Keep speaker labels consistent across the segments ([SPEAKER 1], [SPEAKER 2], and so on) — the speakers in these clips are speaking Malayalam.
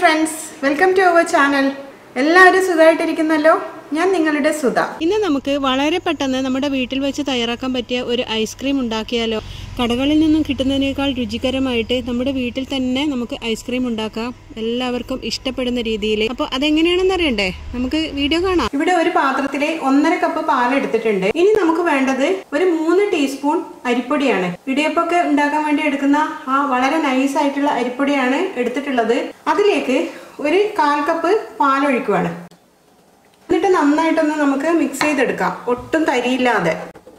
[SPEAKER 1] friends welcome to our channel എല്ലാവരും സുഖമായിട്ടിരിക്കുന്നല്ലോ ഞാൻ നിങ്ങളുടെ സുധ
[SPEAKER 2] ഇന്ന് നമുക്ക് വളരെ പെട്ടെന്ന് നമ്മുടെ വീട്ടിൽ വെച്ച് തയ്യാറാക്കാൻ പറ്റിയ ഒരു ഐസ്ക്രീം ഉണ്ടാക്കിയാലോ കടകളിൽ നിന്നും കിട്ടുന്നതിനേക്കാൾ രുചികരമായിട്ട് നമ്മുടെ വീട്ടിൽ തന്നെ നമുക്ക് ഐസ്ക്രീം ഉണ്ടാക്കാം എല്ലാവർക്കും ഇഷ്ടപ്പെടുന്ന രീതിയിൽ അപ്പോൾ അതെങ്ങനെയാണെന്ന് അറിയണ്ടേ നമുക്ക് വീഡിയോ കാണാം
[SPEAKER 1] ഇവിടെ ഒരു പാത്രത്തിലെ ഒന്നര കപ്പ് പാൽ എടുത്തിട്ടുണ്ട് ഇനി നമുക്ക് വേണ്ടത് ഒരു മൂന്ന് ടീസ്പൂൺ അരിപ്പൊടിയാണ് ഇടിയപ്പൊക്കെ ഉണ്ടാക്കാൻ വേണ്ടി എടുക്കുന്ന ആ വളരെ നൈസ് ആയിട്ടുള്ള അരിപ്പൊടിയാണ് എടുത്തിട്ടുള്ളത് അതിലേക്ക് ഒരു കാൽ കപ്പ് പാലൊഴിക്കുവാണ് എന്നിട്ട് നന്നായിട്ടൊന്ന് നമുക്ക് മിക്സ് ചെയ്തെടുക്കാം ഒട്ടും തരിയില്ലാതെ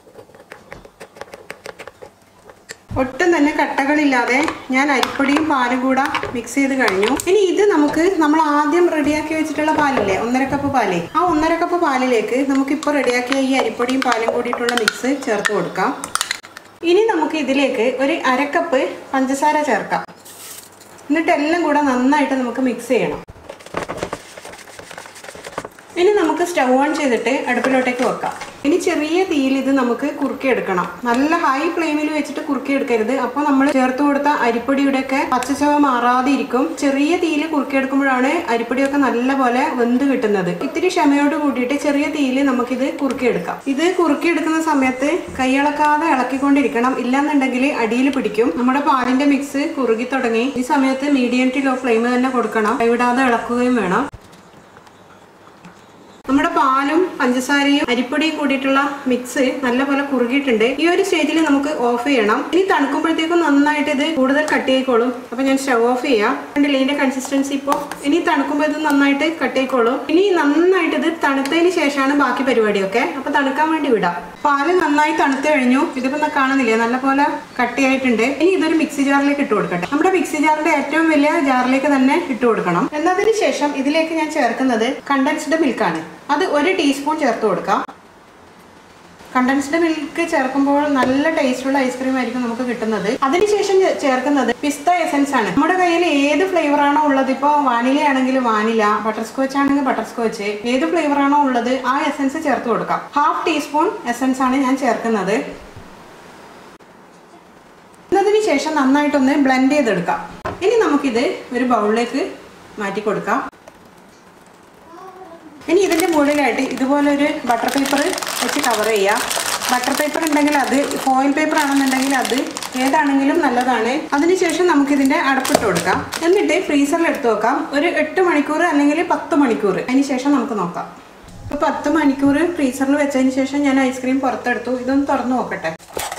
[SPEAKER 1] ഒട്ടും തന്നെ കട്ടകളില്ലാതെ ഞാൻ അരിപ്പൊടിയും പാലും കൂടെ മിക്സ് ചെയ്ത് കഴിഞ്ഞു ഇനി ഇത് നമുക്ക് നമ്മൾ ആദ്യം റെഡിയാക്കി വെച്ചിട്ടുള്ള പാലില്ലേ ഒന്നര കപ്പ് പാല് ആ ഒന്നര കപ്പ് പാലിലേക്ക് നമുക്കിപ്പോൾ റെഡിയാക്കിയ ഈ അരിപ്പൊടിയും പാലും കൂടിയിട്ടുള്ള മിക്സ് ചേർത്ത് കൊടുക്കാം ഇനി നമുക്ക് ഇതിലേക്ക് ഒരു അരക്കപ്പ് പഞ്ചസാര ചേർക്കാം എന്നിട്ട് എല്ലാം കൂടെ നന്നായിട്ട് നമുക്ക് മിക്സ് ചെയ്യണം ഇനി നമുക്ക് സ്റ്റവ് ഓൺ ചെയ്തിട്ട് അടുപ്പിലോട്ടേക്ക് വെക്കാം ഇനി ചെറിയ തീയിൽ ഇത് നമുക്ക് കുറുക്കിയെടുക്കണം നല്ല ഹൈ ഫ്ലെയിമിൽ വെച്ചിട്ട് കുറുക്കിയെടുക്കരുത് അപ്പോൾ നമ്മൾ ചേർത്ത് കൊടുത്ത അരിപ്പൊടിയുടെ ഒക്കെ പച്ചച്ചവ മാറാതെ ഇരിക്കും ചെറിയ തീയിൽ കുറുക്കിയെടുക്കുമ്പോഴാണ് അരിപ്പൊടിയൊക്കെ നല്ലപോലെ വെന്ത് കിട്ടുന്നത് ഇത്തിരി ക്ഷമയോട് കൂടിയിട്ട് ചെറിയ തീയിൽ നമുക്കിത് കുറുക്കിയെടുക്കാം ഇത് കുറുക്കിയെടുക്കുന്ന സമയത്ത് കൈയിളക്കാതെ ഇളക്കിക്കൊണ്ടിരിക്കണം ഇല്ലാന്നുണ്ടെങ്കിൽ അടിയിൽ പിടിക്കും നമ്മുടെ പാലിന്റെ മിക്സ് കുറുകി തുടങ്ങി ഈ സമയത്ത് മീഡിയം ടു ലോ ഫ്ലെയിം തന്നെ കൊടുക്കണം കൈവിടാതെ ഇളക്കുകയും വേണം നമ്മുടെ പാലും പഞ്ചസാരയും അരിപ്പൊടിയും കൂടിയിട്ടുള്ള മിക്സ് നല്ലപോലെ കുറുകിയിട്ടുണ്ട് ഈ ഒരു സ്റ്റേജിൽ നമുക്ക് ഓഫ് ചെയ്യണം ഇനി തണുക്കുമ്പോഴത്തേക്കും നന്നായിട്ട് ഇത് കൂടുതൽ കട്ട് ചെയ്യിക്കോളും അപ്പൊ ഞാൻ സ്റ്റവ് ഓഫ് ചെയ്യാം കണ്ടില്ലേ ഇതിന്റെ കൺസിസ്റ്റൻസി ഇപ്പോൾ ഇനി തണുക്കുമ്പോൾ ഇത് നന്നായിട്ട് കട്ട് ചെയ്യിക്കോളും ഇനി നന്നായിട്ട് ഇത് തണുത്തതിന് ശേഷമാണ് ബാക്കി പരിപാടിയൊക്കെ അപ്പൊ തണുക്കാൻ വേണ്ടി വിടാം പാല് നന്നായി തണുത്ത് കഴിഞ്ഞു ഇതിപ്പോ കാണുന്നില്ലേ നല്ലപോലെ കട്ടിയായിട്ടുണ്ട് ഇനി ഇതൊരു മിക്സി ജാറിലേക്ക് ഇട്ട് കൊടുക്കട്ടെ നമ്മുടെ മിക്സി ജാറിന്റെ ഏറ്റവും വലിയ ജാറിലേക്ക് തന്നെ ഇട്ട് കൊടുക്കണം എന്നതിന് ശേഷം ഇതിലേക്ക് ഞാൻ ചേർക്കുന്നത് കണ്ടൻസ്ഡ് മിൽക്കാണ് അത് ഒരു ടീസ്പൂൺ ചേർത്ത് കൊടുക്കാം കണ്ടൻസ്ഡ് മിൽക്ക് ചേർക്കുമ്പോൾ നല്ല ടേസ്റ്റുള്ള ഐസ്ക്രീം ആയിരിക്കും നമുക്ക് കിട്ടുന്നത് അതിനുശേഷം ചേ- ചേർക്കുന്നത് പിസ്ത എസൻസ് ആണ് നമ്മുടെ കയ്യിൽ ഏത് ഫ്ലേവർ ആണോ ഉള്ളത് ഇപ്പോൾ വാനില ആണെങ്കിൽ വാനില ബട്ടർ സ്കോച്ച് ആണെങ്കിൽ ബട്ടർ സ്കോച്ച് ഏത് ഫ്ലേവർ ആണോ ഉള്ളത് ആ എസൻസ് ചേർത്ത് കൊടുക്കാം ഹാഫ് ടീസ്പൂൺ എസൻസ് ആണ് ഞാൻ ചേർക്കുന്നത് എന്നതിന് ശേഷം നന്നായിട്ടൊന്ന് ബ്ലെൻഡ് ചെയ്തെടുക്കാം ഇനി നമുക്കിത് ഒരു ബൗളിലേക്ക് മാറ്റി കൊടുക്കാം ഇനി ഇതിൻ്റെ മുകളിലായിട്ട് ഇതുപോലെ ഒരു ബട്ടർ പേപ്പർ വെച്ച് കവർ ചെയ്യാം ബട്ടർ പേപ്പർ ഉണ്ടെങ്കിൽ അത് ഫോയിൽ പേപ്പർ ആണെന്നുണ്ടെങ്കിൽ അത് ഏതാണെങ്കിലും നല്ലതാണ് അതിനുശേഷം നമുക്കിതിൻ്റെ അടപ്പിട്ട് കൊടുക്കാം എന്നിട്ട് ഫ്രീസറിൽ എടുത്ത് വെക്കാം ഒരു എട്ട് മണിക്കൂർ അല്ലെങ്കിൽ പത്ത് മണിക്കൂർ അതിന് ശേഷം നമുക്ക് നോക്കാം ഇപ്പോൾ പത്ത് മണിക്കൂർ ഫ്രീസറിൽ വെച്ചതിന് ശേഷം ഞാൻ ഐസ്ക്രീം പുറത്തെടുത്തു ഇതൊന്ന് തുറന്നു നോക്കട്ടെ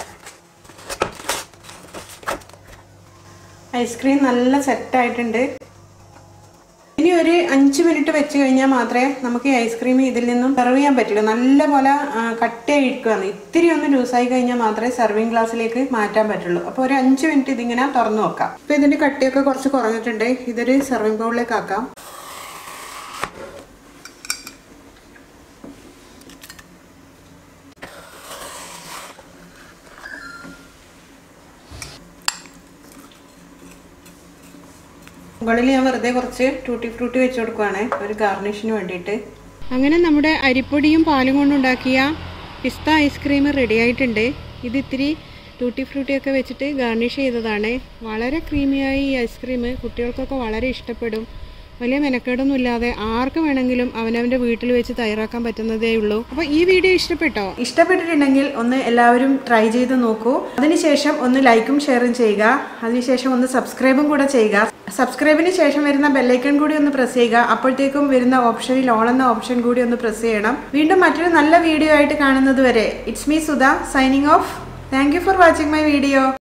[SPEAKER 1] ഐസ്ക്രീം നല്ല സെറ്റായിട്ടുണ്ട് ഇനി ഒരു അഞ്ച് മിനിറ്റ് വെച്ച് കഴിഞ്ഞാൽ മാത്രമേ നമുക്ക് ഈ ഐസ്ക്രീം ഇതിൽ നിന്നും സെർവ് ചെയ്യാൻ പറ്റുള്ളൂ നല്ലപോലെ ആ, കട്ടിയായിരിക്കുകയാണ് ഇത്തിരി ഒന്ന് ലൂസായി കഴിഞ്ഞാൽ മാത്രമേ സെർവിങ് ഗ്ലാസ്സിലേക്ക് മാറ്റാൻ പറ്റുള്ളൂ അപ്പോൾ ഒരു അഞ്ച് മിനിറ്റ് ഇതിങ്ങനെ തുറന്നു നോക്കാം അപ്പോൾ ഇതിൻ്റെ കട്ടിയൊക്കെ കുറച്ച് കുറഞ്ഞിട്ടുണ്ട് ഇതൊരു സെർവിങ് ബൗളിലേക്ക് ആക്കാം മുകളിൽ ഞാൻ വെറുതെ കുറച്ച് ടൂട്ടി ഫ്രൂട്ടി വെച്ച് കൊടുക്കുവാണ് ഒരു ഗാർണിഷിന് വേണ്ടിയിട്ട്
[SPEAKER 2] അങ്ങനെ നമ്മുടെ അരിപ്പൊടിയും പാലും കൊണ്ടുണ്ടാക്കിയ പിസ്ത ഐസ്ക്രീം റെഡി ആയിട്ടുണ്ട് ഇത് ഇത്തിരി ടൂട്ടി ഫ്രൂട്ടിയൊക്കെ വെച്ചിട്ട് ഗാർണിഷ് ചെയ്തതാണ് വളരെ ക്രീമിയായി ഈ ഐസ്ക്രീം കുട്ടികൾക്കൊക്കെ വളരെ ഇഷ്ടപ്പെടും വലിയ മെനക്കേടൊന്നും ഇല്ലാതെ ആർക്ക് വേണമെങ്കിലും അവനവൻ്റെ വീട്ടിൽ വെച്ച് തയ്യാറാക്കാൻ പറ്റുന്നതേ ഉള്ളൂ അപ്പോൾ ഈ വീഡിയോ ഇഷ്ടപ്പെട്ടോ
[SPEAKER 1] ഇഷ്ടപ്പെട്ടിട്ടുണ്ടെങ്കിൽ ഒന്ന് എല്ലാവരും ട്രൈ ചെയ്ത് നോക്കൂ അതിനുശേഷം ഒന്ന് ലൈക്കും ഷെയറും ചെയ്യുക അതിനുശേഷം ഒന്ന് സബ്സ്ക്രൈബും കൂടെ ചെയ്യുക സബ്സ്ക്രൈബിന് ശേഷം വരുന്ന ബെല്ലൈക്കൺ കൂടി ഒന്ന് പ്രസ് ചെയ്യുക അപ്പോഴത്തേക്കും വരുന്ന ഓപ്ഷനിൽ ഓൾ എന്ന ഓപ്ഷൻ കൂടി ഒന്ന് പ്രസ് ചെയ്യണം വീണ്ടും മറ്റൊരു നല്ല വീഡിയോ ആയിട്ട് കാണുന്നത് വരെ it's me Sudha signing off thank you for watching my video